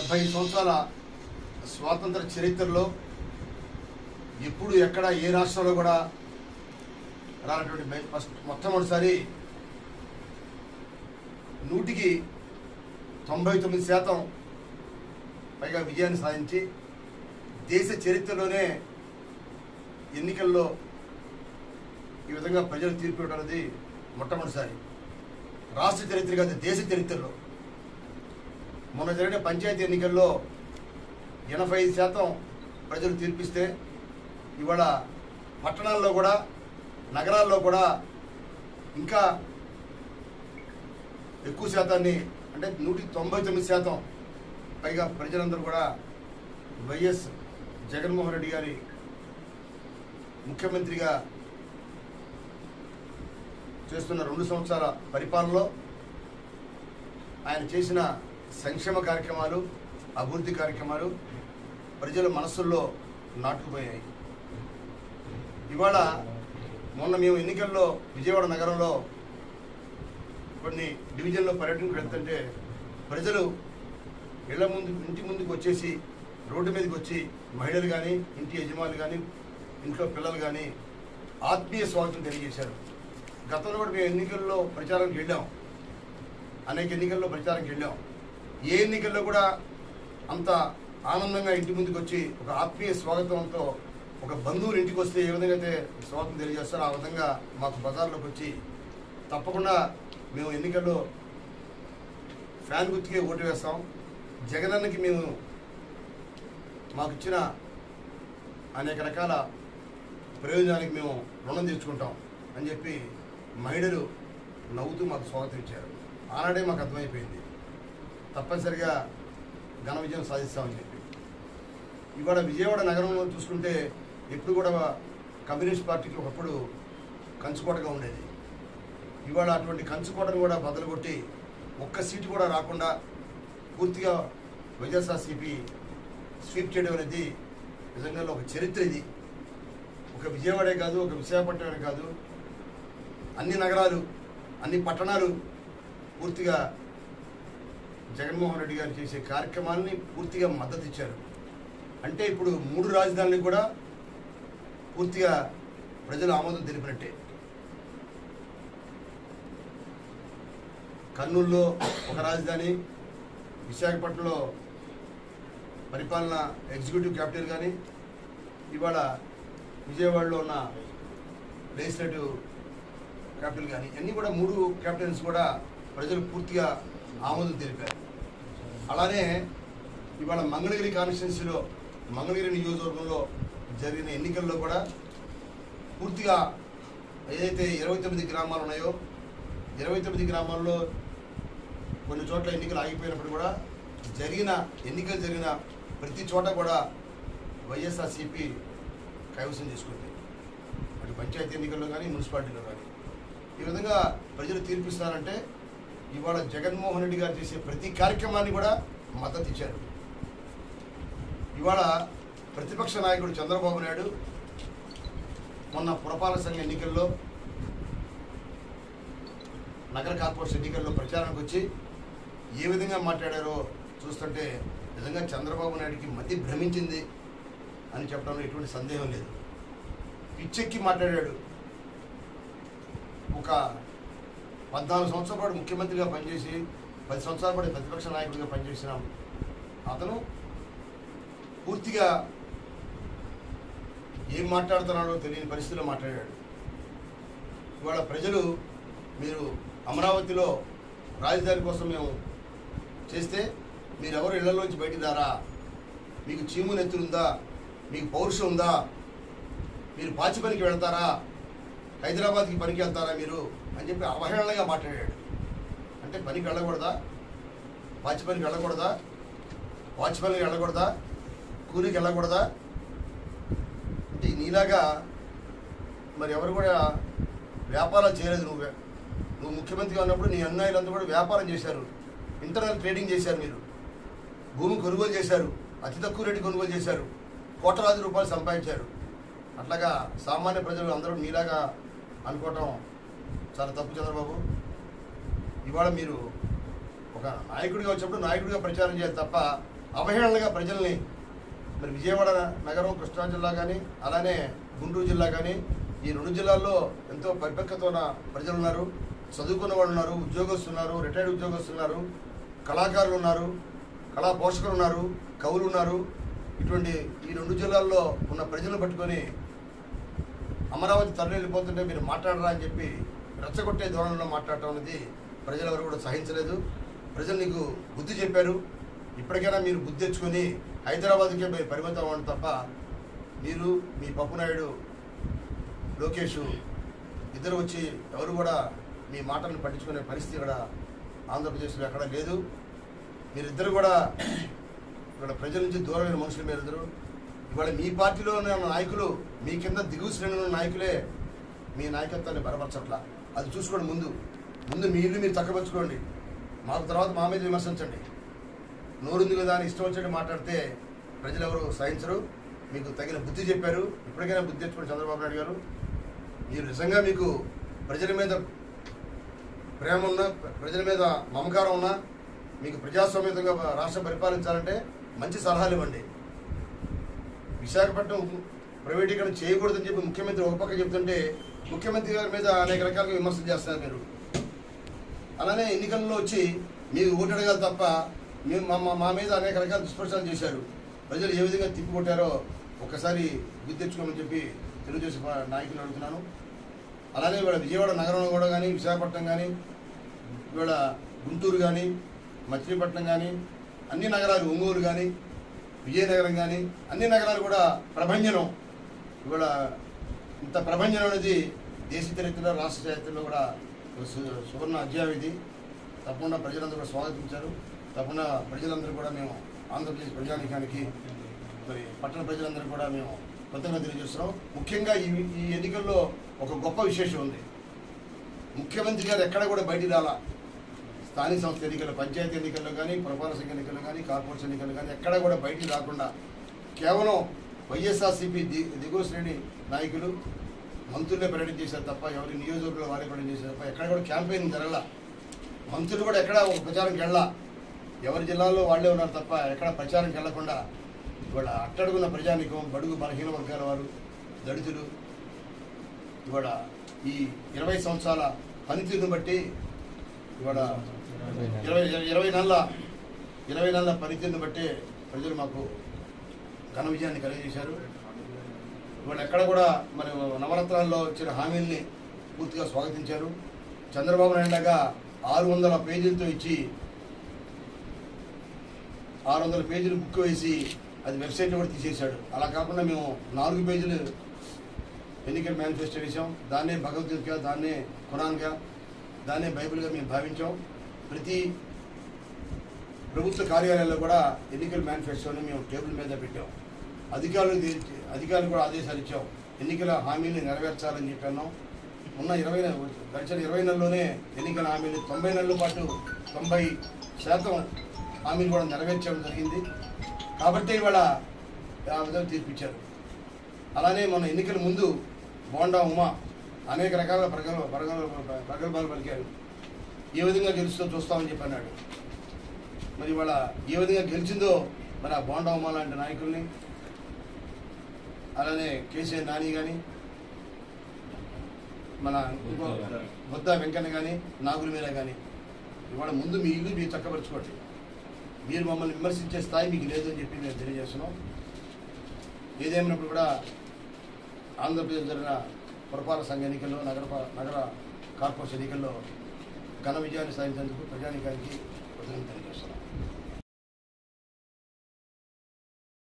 డెబ్భై సంవత్సరాల స్వాతంత్ర చరిత్రలో ఎప్పుడు ఎక్కడ ఏ రాష్ట్రంలో కూడా రానటువంటి మె- ఫస్ట్ మొట్టమొదటిసారి నూటికి తొంభై తొమ్మిది శాతం పైగా విజయాన్ని సాధించి దేశ చరిత్రలోనే ఎన్నికల్లో ఈ విధంగా ప్రజలు తీర్పు ఇవ్వడం అనేది మొట్టమొదటిసారి రాష్ట్ర చరిత్ర కాదు దేశ చరిత్రలో మొన్న జరిగిన పంచాయతీ ఎన్నికల్లో ఎనభై ఐదు శాతం ప్రజలు తీర్పిస్తే ఇవాళ పట్టణాల్లో కూడా నగరాల్లో కూడా ఇంకా ఎక్కువ శాతాన్ని అంటే నూటికి తొంభై తొమ్మిది శాతం పైగా ప్రజలందరూ కూడా వైఎస్ జగన్మోహన్ రెడ్డి గారి ముఖ్యమంత్రిగా చేస్తున్న రెండు సంవత్సరాల పరిపాలనలో ఆయన చేసిన సంక్షేమ కార్యక్రమాలు అభివృద్ధి కార్యక్రమాలు ప్రజల మనస్సుల్లో నాటుకుపోయాయి ఇవాళ మొన్న మేము ఎన్నికల్లో విజయవాడ నగరంలో కొన్ని డివిజన్లో పర్యటనకు వెళ్తుంటే ప్రజలు ఇళ్ల ముందు ఇంటి ముందుకు వచ్చేసి రోడ్డు మీదకి వచ్చి మహిళలు కానీ ఇంటి యజమానులు కానీ ఇంట్లో పిల్లలు కానీ ఆత్మీయ స్వాగతం తెలియజేశారు గతంలో కూడా మేము ఎన్నికల్లో ప్రచారానికి వెళ్ళాం అనేక ఎన్నికల్లో ప్రచారానికి వెళ్ళాం ఏ ఎన్నికల్లో కూడా అంత ఆనందంగా ఇంటి ముందుకు వచ్చి ఒక ఆత్మీయ స్వాగతంతో ఒక బంధువులు ఇంటికి వస్తే ఏ విధంగా అయితే స్వాగతం తెలియజేస్తారో ఆ విధంగా మాకు బజార్లోకి వచ్చి తప్పకుండా మేము ఎన్నికల్లో ఫ్యాన్ గుర్తుకే ఓటు వేస్తాం జగనన్నకి మేము మాకు ఇచ్చిన అనేక రకాల ప్రయోజనానికి మేము రుణం తీర్చుకుంటాం అని చెప్పి మహిళలు నవ్వుతూ మాకు స్వాగతం ఇచ్చారు ఆనాడే మాకు అర్థమైపోయింది తప్పనిసరిగా ఘన విజయం సాధిస్తామని చెప్పి ఇవాళ విజయవాడ నగరంలో చూసుకుంటే ఎప్పుడు కూడా కమ్యూనిస్ట్ పార్టీకి ఒకప్పుడు కంచుకోటగా ఉండేది ఇవాళ అటువంటి కంచుకోటను కూడా బదులు కొట్టి ఒక్క సీటు కూడా రాకుండా పూర్తిగా వైఎస్ఆర్సీపీ స్వీప్ చేయడం అనేది నిజంగా ఒక చరిత్ర ఇది ఒక విజయవాడే కాదు ఒక విశాఖపట్నమే కాదు అన్ని నగరాలు అన్ని పట్టణాలు పూర్తిగా జగన్మోహన్ రెడ్డి గారు చేసే కార్యక్రమాలని పూర్తిగా మద్దతు ఇచ్చారు అంటే ఇప్పుడు మూడు రాజధానులకు కూడా పూర్తిగా ప్రజలు ఆమోదం తెలిపినట్టే కర్నూలులో ఒక రాజధాని విశాఖపట్నంలో పరిపాలన ఎగ్జిక్యూటివ్ క్యాపిటల్ కానీ ఇవాళ విజయవాడలో ఉన్న లెజిస్లేటివ్ క్యాపిటల్ కానీ అన్నీ కూడా మూడు క్యాపిటల్స్ కూడా ప్రజలు పూర్తిగా ఆమోదం తెలిపారు అలానే ఇవాళ మంగళగిరి కాన్స్టిట్యున్సీలో మంగళగిరి నియోజకవర్గంలో జరిగిన ఎన్నికల్లో కూడా పూర్తిగా ఏదైతే ఇరవై తొమ్మిది గ్రామాలు ఉన్నాయో ఇరవై తొమ్మిది గ్రామాల్లో కొన్ని చోట్ల ఎన్నికలు ఆగిపోయినప్పుడు కూడా జరిగిన ఎన్నికలు జరిగిన ప్రతి చోట కూడా వైఎస్ఆర్సీపీ కైవసం చేసుకుంది అటు పంచాయతీ ఎన్నికల్లో కానీ మున్సిపాలిటీలో కానీ ఈ విధంగా ప్రజలు తీర్పిస్తారంటే ఇవాళ జగన్మోహన్ రెడ్డి గారు చేసే ప్రతి కార్యక్రమాన్ని కూడా మద్దతు ఇచ్చారు ఇవాళ ప్రతిపక్ష నాయకుడు చంద్రబాబు నాయుడు మొన్న పురపాలక సంఘ ఎన్నికల్లో నగర కార్పొరేషన్ ఎన్నికల్లో ప్రచారానికి వచ్చి ఏ విధంగా మాట్లాడారో చూస్తుంటే నిజంగా చంద్రబాబు నాయుడికి మతి భ్రమించింది అని చెప్పడంలో ఎటువంటి సందేహం లేదు పిచ్చెక్కి మాట్లాడాడు ఒక పద్నాలుగు సంవత్సరాల పాటు ముఖ్యమంత్రిగా పనిచేసి పది సంవత్సరాల పాటు ప్రతిపక్ష నాయకుడిగా పనిచేసిన అతను పూర్తిగా ఏం మాట్లాడుతున్నాడో తెలియని పరిస్థితిలో మాట్లాడాడు ఇవాళ ప్రజలు మీరు అమరావతిలో రాజధాని కోసం మేము చేస్తే మీరెవరు ఇళ్లలోంచి బయటికి రారా మీకు చీము నెత్తులుందా మీకు పౌరుషం ఉందా మీరు పాచి పనికి వెళ్తారా హైదరాబాద్కి పనికి వెళ్తారా మీరు అని చెప్పి అవహేళనగా మాట్లాడాడు అంటే పనికి వెళ్ళకూడదా పాచి పనికి వెళ్ళకూడదా వాచ్మెన్కి వెళ్ళకూడదా కూలికి వెళ్ళకూడదా అంటే నీలాగా మరి ఎవరు కూడా వ్యాపారాలు చేయలేదు నువ్వు నువ్వు ముఖ్యమంత్రిగా ఉన్నప్పుడు నీ అన్నయ్యలంతా కూడా వ్యాపారం చేశారు ఇంటర్నల్ ట్రేడింగ్ చేశారు మీరు భూమి కొనుగోలు చేశారు అతి తక్కువ రేటు కొనుగోలు చేశారు కోట్లాది రూపాయలు సంపాదించారు అట్లాగా సామాన్య ప్రజలు అందరూ నీలాగా అనుకోవటం చాలా తప్పు చంద్రబాబు ఇవాళ మీరు ఒక నాయకుడిగా వచ్చినప్పుడు నాయకుడిగా ప్రచారం చేయాలి తప్ప అవహేళనగా ప్రజల్ని మరి విజయవాడ నగరం కృష్ణా జిల్లా కానీ అలానే గుంటూరు జిల్లా కానీ ఈ రెండు జిల్లాల్లో ఎంతో పరిపక్వత ఉన్న ప్రజలు ఉన్నారు చదువుకున్న వాళ్ళు ఉన్నారు ఉద్యోగస్తులు ఉన్నారు రిటైర్డ్ ఉద్యోగస్తులు ఉన్నారు కళాకారులు ఉన్నారు కళా పోషకులు ఉన్నారు కవులు ఉన్నారు ఇటువంటి ఈ రెండు జిల్లాల్లో ఉన్న ప్రజలను పట్టుకొని అమరావతి తరలి వెళ్ళిపోతుంటే మీరు మాట్లాడరా అని చెప్పి రెచ్చగొట్టే ధోరణిలో మాట్లాడటం అనేది ప్రజలెవరు కూడా సహించలేదు ప్రజలు నీకు బుద్ధి చెప్పారు ఇప్పటికైనా మీరు బుద్ధి తెచ్చుకొని హైదరాబాద్కే మీరు పరిమితం అవ్వండి తప్ప మీరు మీ పప్పు నాయుడు లోకేష్ ఇద్దరు వచ్చి ఎవరు కూడా మీ మాటలను పట్టించుకునే పరిస్థితి ఇక్కడ ఆంధ్రప్రదేశ్లో ఎక్కడ లేదు మీరిద్దరు కూడా ఇక్కడ ప్రజల నుంచి దూరమైన మనుషులు మీరిద్దరు ఇవాళ మీ పార్టీలో ఉన్న నాయకులు మీ కింద దిగువ శ్రేణులు ఉన్న నాయకులే మీ నాయకత్వాన్ని బలపరచట్ల అది చూసుకోండి ముందు ముందు మీ ఇల్లు మీరు చక్కపరచుకోండి మాకు తర్వాత మా మీద విమర్శించండి నోరుంది కదా అని ఇష్టం వచ్చినట్టు మాట్లాడితే ప్రజలు ఎవరు సహించరు మీకు తగిన బుద్ధి చెప్పారు ఇప్పటికైనా బుద్ధి తెచ్చుకోండి చంద్రబాబు నాయుడు గారు మీరు నిజంగా మీకు ప్రజల మీద ప్రేమ ఉన్నా ప్రజల మీద మమకారం ఉన్నా మీకు ప్రజాస్వామ్యంగా రాష్ట్రం పరిపాలించాలంటే మంచి సలహాలు ఇవ్వండి విశాఖపట్నం ప్రైవేటీకరణ చేయకూడదని చెప్పి ముఖ్యమంత్రి ఒక పక్క చెప్తుంటే ముఖ్యమంత్రి గారి మీద అనేక రకాలుగా విమర్శలు చేస్తున్నారు మీరు అలానే ఎన్నికల్లో వచ్చి మీరు ఓటు అడగాలి తప్ప మేము మా మా- మా మీద అనేక రకాల దుష్ప్రచారం చేశారు ప్రజలు ఏ విధంగా తిప్పికొట్టారో ఒకసారి గుర్తు తెచ్చుకోమని చెప్పి తెలుగుదేశం పా- నాయకులు అడుగుతున్నాను అలానే ఇవాళ విజయవాడ నగరంలో కూడా కానీ విశాఖపట్నం కానీ ఇవాళ గుంటూరు కానీ మచిలీపట్నం కానీ అన్ని నగరాలు ఒంగోలు కానీ విజయనగరం కానీ అన్ని నగరాలు కూడా ప్రభంజనం ఇవాళ ఇంత ప్రభంజనం అనేది దేశ చరిత్రలో రాష్ట్ర చరిత్రలో కూడా ఒక సు- సువర్ణ అధ్యాయం ఇది తప్పకుండా ప్రజలందరూ కూడా స్వాగతించారు తప్పకుండా ప్రజలందరూ కూడా మేము ఆంధ్రప్రదేశ్ ప్రజానికానికి మరి పట్టణ ప్రజలందరూ కూడా మేము కృతజ్ఞత తెలియజేస్తున్నాం ముఖ్యంగా ఈ ఈ ఎన్నికల్లో ఒక గొప్ప విశేషం ఉంది ముఖ్యమంత్రి గారు ఎక్కడ కూడా బయటికి రాలా స్థానిక సంస్థ ఎన్నికల్లో పంచాయతీ ఎన్నికల్లో కానీ పురపాలక సంఘ ఎన్నికల్లో కానీ కార్పొరేషన్ ఎన్నికల్లో కానీ ఎక్కడ కూడా బయటికి రాకుండా కేవలం వైఎస్ఆర్సీపీ ది దిగువ శ్రేణి నాయకులు మంత్రులే పర్యటన చేశారు తప్ప ఎవరి నియోజకవర్గంలో వారే పర్యటన చేశారు తప్ప ఎక్కడ కూడా క్యాంపెయిన్ జరగల మంత్రులు కూడా ఎక్కడ ఒక ప్రచారంకి వెళ్ళా ఎవరి జిల్లాలో వాళ్ళే ఉన్నారు తప్ప ఎక్కడ ప్రచారంకి వెళ్లకుండా ఇవాళ అట్టడుగున్న ప్రజానికం బడుగు బలహీన వర్గాల వారు దళితులు ఇవాళ ఈ ఇరవై సంవత్సరాల పనితీరును బట్టి ఇవాళ ఇరవై ఇరవై నెలల ఇరవై నెలల పనితీరును బట్టి ప్రజలు మాకు ఘన విజయాన్ని కలిగజేశారు ఇవాళ ఎక్కడ కూడా మరి నవరత్నాల్లో వచ్చిన హామీల్ని పూర్తిగా స్వాగతించారు చంద్రబాబు నాయుడు లాగా ఆరు వందల పేజీలతో ఇచ్చి ఆరు వందల పేజీలు బుక్ వేసి అది వెబ్సైట్లో కూడా తీసేశాడు అలా కాకుండా మేము నాలుగు పేజీలు ఎన్నికల మేనిఫెస్టో వేసాం దాన్నే భగవద్గీతగా దాన్నే ఖురాన్గా దాన్నే బైబిల్గా మేము భావించాం ప్రతి ప్రభుత్వ కార్యాలయాల్లో కూడా ఎన్నికల మేనిఫెస్టోని మేము టేబుల్ మీద పెట్టాం అధికారులు అధికారులు కూడా ఆదేశాలు ఇచ్చాం ఎన్నికల హామీని నెరవేర్చాలని చెప్పాను ఉన్న ఇరవై నె- గడిచిన ఇరవై నెలల్లోనే ఎన్నికల హామీలు తొంభై నెలల పాటు తొంభై శాతం హామీలు కూడా నెరవేర్చడం జరిగింది కాబట్టి ఇవాళ ఆ విధంగా తీర్పిచ్చారు అలానే మన ఎన్నికల ముందు బోండా ఉమా అనేక రకాల ప్రగల్ ప్రగల్ ప్రగల్భాలు పలికారు ఏ విధంగా గెలుస్తుందో చూస్తామని చెప్పి అన్నాడు మరి ఇవాళ ఏ విధంగా గెలిచిందో మరి ఆ బోండా ఉమా లాంటి నాయకుల్ని అలానే కేసీఆర్ నాని కానీ మన ఇంకో బొద్ద వెంకన్న కానీ నాగుల మీద కానీ ఇవాళ ముందు మీ ఇల్లు మీరు చక్కపరచుకోండి మీరు మమ్మల్ని విమర్శించే స్థాయి మీకు లేదు అని చెప్పి మేము తెలియజేస్తున్నాం ఏదేమైనప్పుడు కూడా ఆంధ్రప్రదేశ్ జరిగిన పురపాలక సంఘ ఎన్నికల్లో నగర ప- నగర కార్పొరేషన్ ఎన్నికల్లో ఘన విజయాన్ని సాధించేందుకు ప్రజానికానికి కృతజ్ఞతలు తెలియజేస్తున్నాం